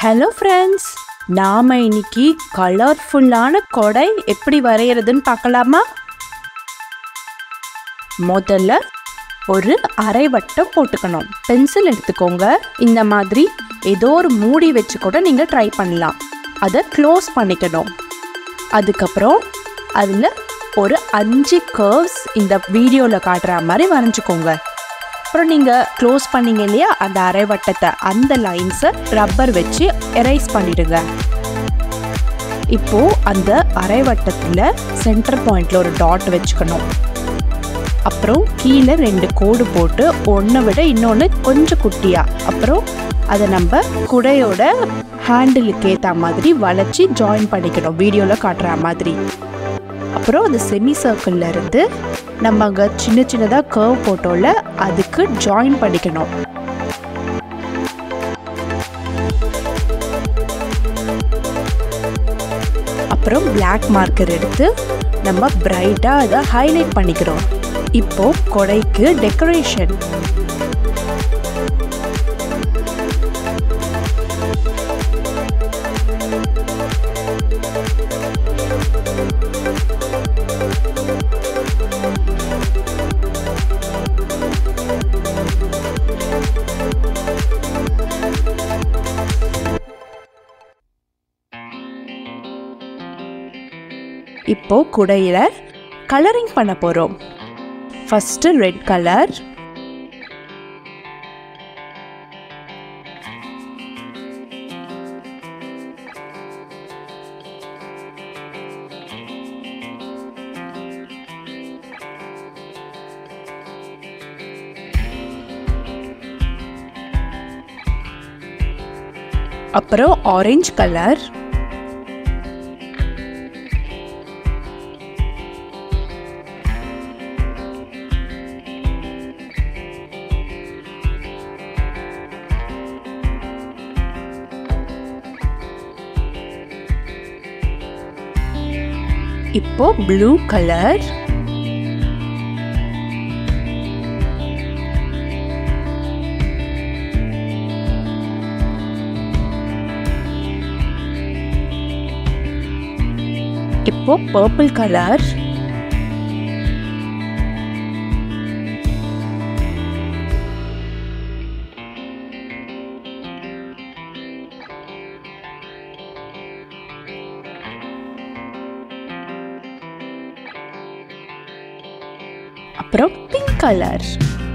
hello friends நாம இன்னைக்கு கலர்ஃபுல்லான கொடை எப்படி வரைகிறதுன்னு பார்க்கலாமா முதல்ல ஒரு அரை வட்டம் போட்டுக்கணும் பென்சில் எடுத்துக்கோங்க இந்த மாதிரி ஏதோ ஒரு மூடி வச்சு கூட நீங்கள் ட்ரை பண்ணலாம் அதை க்ளோஸ் பண்ணிக்கணும் அதுக்கப்புறம் அதில் ஒரு அஞ்சு கர்வ்ஸ் இந்த வீடியோவில் காட்டுற மாதிரி வரைஞ்சிக்கோங்க அப்புறம் நீங்கள் க்ளோஸ் பண்ணீங்க இல்லையா அந்த அரை வட்டத்தை அந்த லைன்ஸை ரப்பர் வச்சு எரேஸ் பண்ணிடுங்க இப்போ அந்த அரை வட்டத்தில் சென்டர் பாயிண்ட்ல ஒரு டாட் வச்சுக்கணும் அப்புறம் கீழே ரெண்டு கோடு போட்டு ஒன்றை விட இன்னொன்று கொஞ்சம் குட்டியா அப்புறம் அதை நம்ம குடையோட ஹேண்டிலுக்கு ஏற்ற மாதிரி வளைச்சி ஜாயின் பண்ணிக்கணும் வீடியோவில் காட்டுற மாதிரி அப்புறம் அந்த செமி சர்க்கிளில் இருந்து நம்ம அங்கே சின்ன சின்னதாக கர்வ் போட்டோம்ல அதுக்கு ஜாயின் பண்ணிக்கணும் அப்புறம் பிளாக் மார்க்கர் எடுத்து நம்ம பிரைட்டாக அதை ஹைலைட் பண்ணிக்கிறோம் இப்போ கொடைக்கு டெக்கரேஷன் இப்போ குடையில கலரிங் பண்ண போறோம் ஃபர்ஸ்ட் ரெட் கலர் அப்புறம் ஆரஞ்சு கலர் இப்போ ப்ளூ கலர் இப்போ பர்பிள் கலர் அப்புறம் பிங்க் கலர்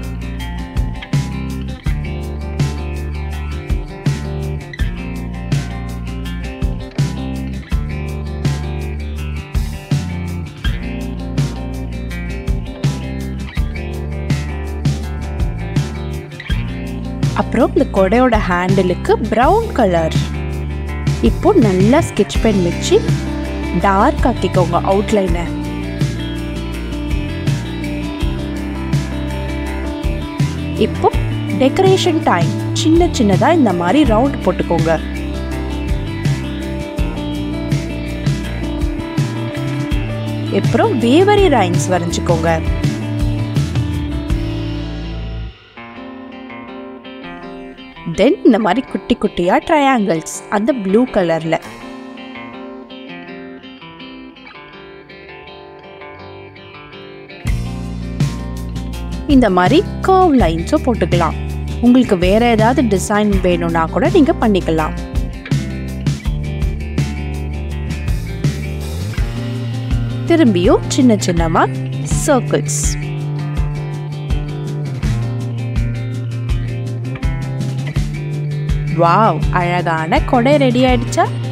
அப்புறம் இந்த கொடையோட ஹேண்டிலுக்கு ப்ரௌன் கலர் இப்போ நல்லா ஸ்கெட்ச் பென் வச்சு டார்க் ஆக்கிக்கோங்க அவுட்லைனை இப்போ டெக்கரேஷன் டைம் சின்ன சின்னதாக இந்த மாதிரி ரவுண்ட் போட்டுக்கோங்க அப்புறம் வேவரி ரைன்ஸ் வரைஞ்சிக்கோங்க தென் இந்த மாதிரி குட்டி குட்டியா ட்ரையாங்கிள்ஸ் அந்த ப்ளூ கலர்ல இந்த மாதிரி கர்வ் லைன்ஸும் போட்டுக்கலாம் உங்களுக்கு வேற ஏதாவது டிசைன் வேணும்னா கூட நீங்க பண்ணிக்கலாம் திரும்பியும் சின்ன சின்னமா சர்க்கிள்ஸ் வாவ் அழகான கொடை ரெடி ஆயிடுச்சா